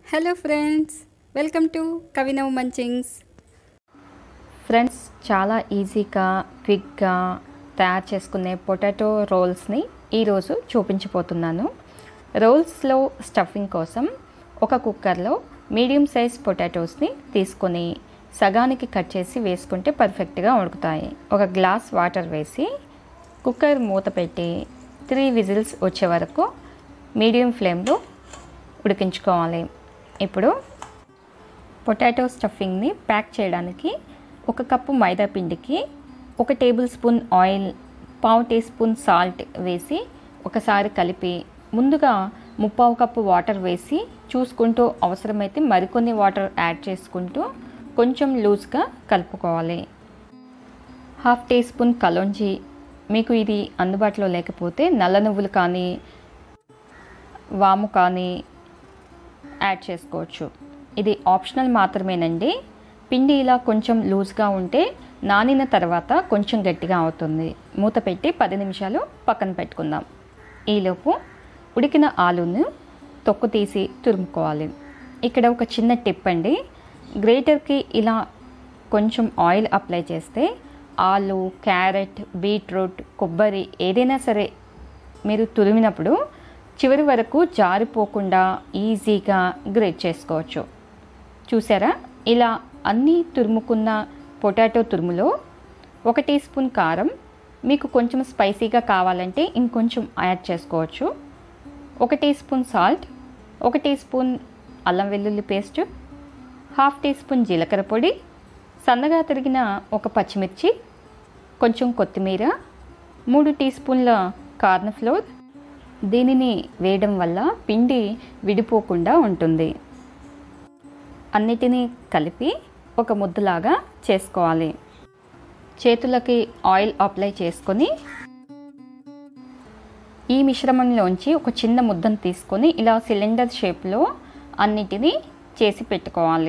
hello friends welcome to కవినవ్ munchings friends చాలా ఈజీగా క్విక్గా తయారు చేసుకునే పొటాటో రోల్స్ని ఈరోజు చూపించబోతున్నాను రోల్స్లో స్టఫింగ్ కోసం ఒక కుక్కర్లో మీడియం సైజ్ పొటాటోస్ని తీసుకొని సగానికి కట్ చేసి వేసుకుంటే పర్ఫెక్ట్గా ఉడుకుతాయి ఒక గ్లాస్ వాటర్ వేసి కుక్కర్ మూత పెట్టి త్రీ విజిల్స్ వచ్చే వరకు మీడియం ఫ్లేమ్లో ఉడికించుకోవాలి ఇప్పుడు పొటాటో స్టఫింగ్ని ప్యాక్ చేయడానికి ఒక కప్పు మైదా పిండికి ఒక టేబుల్ స్పూన్ ఆయిల్ పావు టీ స్పూన్ సాల్ట్ వేసి ఒకసారి కలిపి ముందుగా ముప్పావు కప్పు వాటర్ వేసి చూసుకుంటూ అవసరమైతే మరికొన్ని వాటర్ యాడ్ చేసుకుంటూ కొంచెం లూజ్గా కలుపుకోవాలి హాఫ్ టీ స్పూన్ కలోంజి మీకు ఇది అందుబాటులో లేకపోతే నల్ల నువ్వులు కానీ వాము కానీ యాడ్ చేసుకోవచ్చు ఇది ఆప్షనల్ మాత్రమేనండి పిండి ఇలా కొంచెం లూజ్గా ఉంటే నానిన తర్వాత కొంచెం గట్టిగా అవుతుంది మూత పెట్టి పది నిమిషాలు పక్కన పెట్టుకుందాం ఈలోపు ఉడికిన ఆలును తొక్కు తీసి తురుముకోవాలి ఇక్కడ ఒక చిన్న టిప్ అండి గ్రేటర్కి ఇలా కొంచెం ఆయిల్ అప్లై చేస్తే ఆలు క్యారెట్ బీట్రూట్ కొబ్బరి ఏదైనా సరే మీరు తురిమినప్పుడు చివరి వరకు జారిపోకుండా ఈజీగా గ్రేట్ చేసుకోవచ్చు చూసారా ఇలా అన్నీ తురుముకున్న పొటాటో తురుములో ఒక టీ స్పూన్ కారం మీకు కొంచెం స్పైసీగా కావాలంటే ఇంకొంచెం యాడ్ చేసుకోవచ్చు ఒక టీ స్పూన్ సాల్ట్ ఒక టీ స్పూన్ అల్లం వెల్లుల్లి పేస్ట్ హాఫ్ టీ స్పూన్ జీలకర్ర పొడి సన్నగా తరిగిన ఒక పచ్చిమిర్చి కొంచెం కొత్తిమీర మూడు టీ స్పూన్ల కార్న్ ఫ్లోర్ దీనిని వేయడం వల్ల పిండి విడిపోకుండా ఉంటుంది అన్నిటినీ కలిపి ఒక ముద్దలాగా చేసుకోవాలి చేతులకి ఆయిల్ అప్లై చేసుకొని ఈ మిశ్రమంలోంచి ఒక చిన్న ముద్దను తీసుకొని ఇలా సిలిండర్ షేప్లో అన్నిటినీ చేసి పెట్టుకోవాలి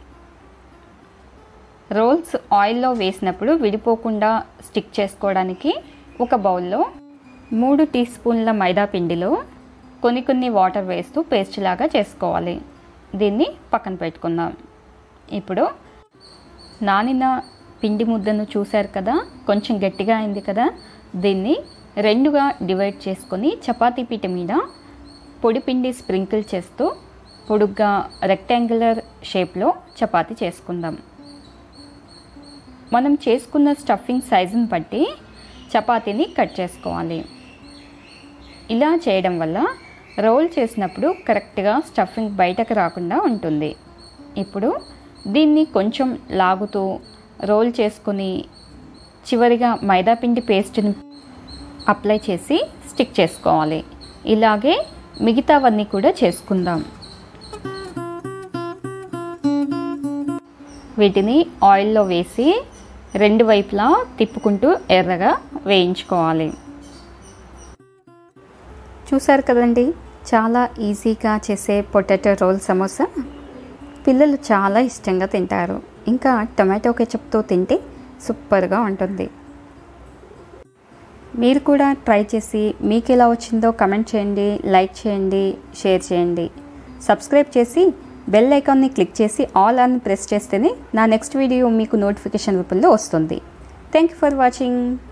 రోల్స్ ఆయిల్లో వేసినప్పుడు విడిపోకుండా స్టిక్ చేసుకోవడానికి ఒక బౌల్లో మూడు టీ స్పూన్ల మైదా పిండిలో కొన్ని కొన్ని వాటర్ వేస్తూ పేస్ట్ లాగా చేసుకోవాలి దీన్ని పక్కన పెట్టుకుందాం ఇప్పుడు నానిన పిండి ముద్దను చూశారు కదా కొంచెం గట్టిగా అయింది కదా దీన్ని రెండుగా డివైడ్ చేసుకొని చపాతీ పీట మీద పొడి పిండి స్ప్రింకిల్ చేస్తూ పొడుగ్గా రెక్టాంగులర్ షేప్లో చపాతీ చేసుకుందాం మనం చేసుకున్న స్టఫింగ్ సైజుని బట్టి చపాతీని కట్ చేసుకోవాలి ఇలా చేయడం వల్ల రోల్ చేసినప్పుడు కరెక్ట్గా స్టఫింగ్ బయటకు రాకుండా ఉంటుంది ఇప్పుడు దీన్ని కొంచెం లాగుతూ రోల్ చేసుకొని చివరిగా మైదాపిండి పేస్ట్ని అప్లై చేసి స్టిక్ చేసుకోవాలి ఇలాగే మిగతావన్నీ కూడా చేసుకుందాం వీటిని ఆయిల్లో వేసి రెండు వైపులా తిప్పుకుంటూ ఎర్రగా వేయించుకోవాలి చూసారు కదండి చాలా ఈజీగా చేసే పొటాటో రోల్ సమోసా పిల్లలు చాలా ఇష్టంగా తింటారు ఇంకా టొమాటో కెచప్తో తింటే సూపర్గా ఉంటుంది మీరు కూడా ట్రై చేసి మీకు ఎలా వచ్చిందో కమెంట్ చేయండి లైక్ చేయండి షేర్ చేయండి సబ్స్క్రైబ్ చేసి బెల్ ఐకాన్ని క్లిక్ చేసి ఆల్ అని ప్రెస్ చేస్తేనే నా నెక్స్ట్ వీడియో మీకు నోటిఫికేషన్ రూపంలో వస్తుంది థ్యాంక్ యూ ఫర్ వాచింగ్